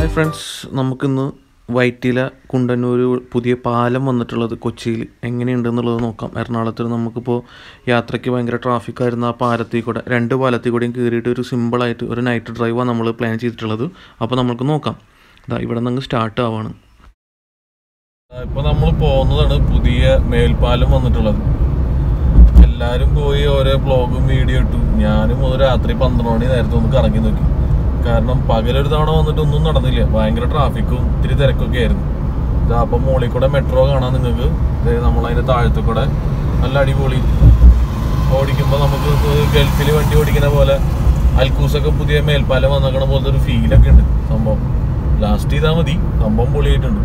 hi friends നമുക്കിന്ന് വൈറ്റില കുണ്ടന്നൂർ പുതിയ പാലം വന്നിട്ടുള്ളത് കൊച്ചിയിൽ എങ്ങനെയുണ്ടെന്നുള്ളത് നോക്കാം എറണാകുളത്തിൽ നമുക്കിപ്പോൾ യാത്രയ്ക്ക് ഭയങ്കര ട്രാഫിക് ആയിരുന്ന ആ പാലത്തിൽ കൂടെ രണ്ട് പാലത്തിൽ കൂടെയും കയറിയിട്ട് ഒരു സിമ്പിളായിട്ട് ഒരു നൈറ്റ് ഡ്രൈവാണ് നമ്മൾ പ്ലാൻ ചെയ്തിട്ടുള്ളത് അപ്പോൾ നമുക്ക് നോക്കാം ഇതാ ഇവിടെ നിന്ന് സ്റ്റാർട്ട് ആവാണ് ഇപ്പൊ നമ്മൾ പോകുന്നതാണ് പുതിയ മേൽപ്പാലം വന്നിട്ടുള്ളത് എല്ലാരും പോയി ഓരോ ബ്ലോഗും വീഡിയോ ഇട്ടു ഞാനും ഒരു രാത്രി പന്ത്രണ്ട് മണി നേരത്തെ ഒന്ന് കറങ്ങി നോക്കി കാരണം പകലൊരു തവണ വന്നിട്ട് ഒന്നും നടന്നില്ല ഭയങ്കര ട്രാഫിക്കും ഇത്തിരി തിരക്കൊക്കെ ആയിരുന്നു ഇതാ അപ്പൊ മുകളിൽ കൂടെ മെട്രോ കാണാൻ നിങ്ങൾക്ക് നമ്മളതിന്റെ താഴത്തു കൂടെ നല്ല അടിപൊളി ഓടിക്കുമ്പോൾ നമുക്ക് ഗൾഫിൽ വണ്ടി ഓടിക്കുന്ന പോലെ അൽക്കൂസൊക്കെ പുതിയ മേൽപ്പാലം വന്നേക്കണ പോലത്തെ ഒരു ഫീലൊക്കെ ഉണ്ട് സംഭവം ലാസ്റ്റ് ചെയ്താൽ മതി സംഭവം പൊളിയായിട്ടുണ്ട്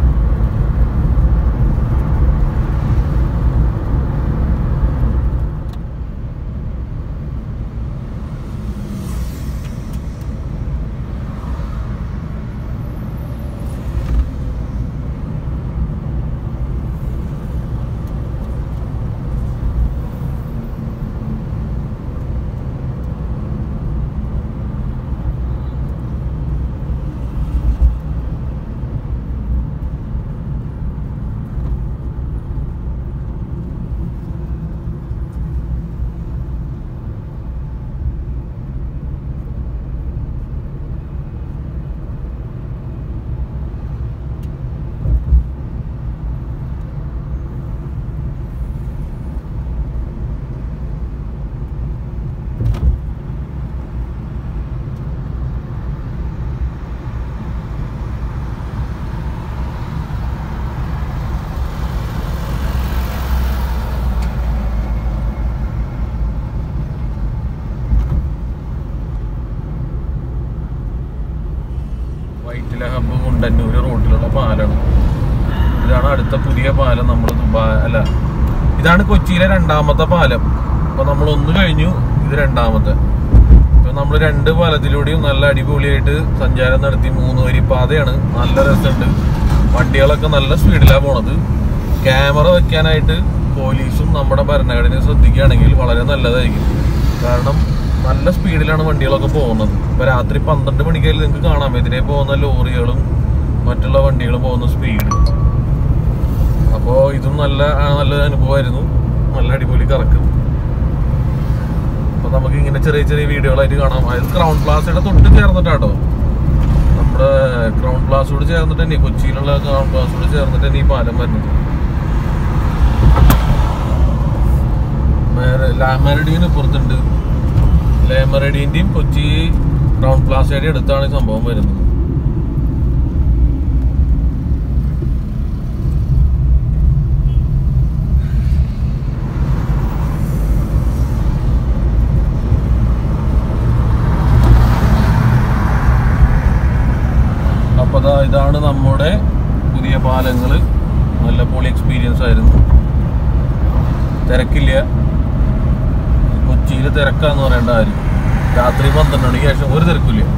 വൈറ്റില ഹബ്ബ് കുണ്ടന്നൂര് റോഡിലുള്ള പാലമാണ് ഇതാണ് അടുത്ത പുതിയ പാലം നമ്മൾ ദുബായ് അല്ല ഇതാണ് കൊച്ചിയിലെ രണ്ടാമത്തെ പാലം അപ്പൊ നമ്മൾ ഒന്ന് കഴിഞ്ഞു ഇത് രണ്ടാമത്തെ ഇപ്പൊ നമ്മൾ രണ്ട് പാലത്തിലൂടെയും നല്ല അടിപൊളിയായിട്ട് സഞ്ചാരം നടത്തി മൂന്ന് വരി പാതയാണ് നല്ല രസമുണ്ട് വണ്ടികളൊക്കെ നല്ല സ്പീഡിലാണ് പോണത് ക്യാമറ വെക്കാനായിട്ട് പോലീസും നമ്മുടെ ഭരണഘടനയും ശ്രദ്ധിക്കുകയാണെങ്കിൽ വളരെ നല്ലതായിരിക്കും കാരണം നല്ല സ്പീഡിലാണ് വണ്ടികളൊക്കെ പോകുന്നത് ഇപ്പൊ രാത്രി പന്ത്രണ്ട് മണിക്കായാലും നിങ്ങൾക്ക് കാണാം എതിരെ പോകുന്ന ലോറികളും മറ്റുള്ള വണ്ടികളും പോകുന്ന സ്പീഡ് അപ്പോ ഇതും നല്ല ആ, നല്ല അനുഭവമായിരുന്നു നല്ല അടിപൊളി കറക്കും അപ്പൊ നമുക്ക് ഇങ്ങനെ ചെറിയ ചെറിയ വീഡിയോകളായിട്ട് കാണാം അതായത് ക്രൗൺ പ്ലാസയുടെ തൊട്ട് ചേർന്നിട്ടാട്ടോ നമ്മുടെ ക്രൗൺ പ്ലാസോട് ചേർന്നിട്ട് തന്നെ കൊച്ചിയിലുള്ള ക്രൗൺ പ്ലാസോട് ചേർന്നിട്ട് തന്നെ ഈ പാലം വരുന്നത് ലാമരഡീന് പുറത്തുണ്ട് ലേമറഡീന്റെയും കൊച്ചി ക്രൗൺ പ്ലാസയുടെ അടുത്താണ് ഈ സംഭവം വരുന്നത് അപ്പൊ ദാ ഇതാണ് നമ്മുടെ പുതിയ പാലങ്ങള് നല്ല പൊളി എക്സ്പീരിയൻസ് ആയിരുന്നു തിരക്കില്ല കൊച്ചിയിൽ തിരക്കാന്ന് പറയേണ്ട കാര്യം രാത്രി പന്ത്രണ്ട് മണിക്ക് ശേഷം ഒരു തിരക്കില്ല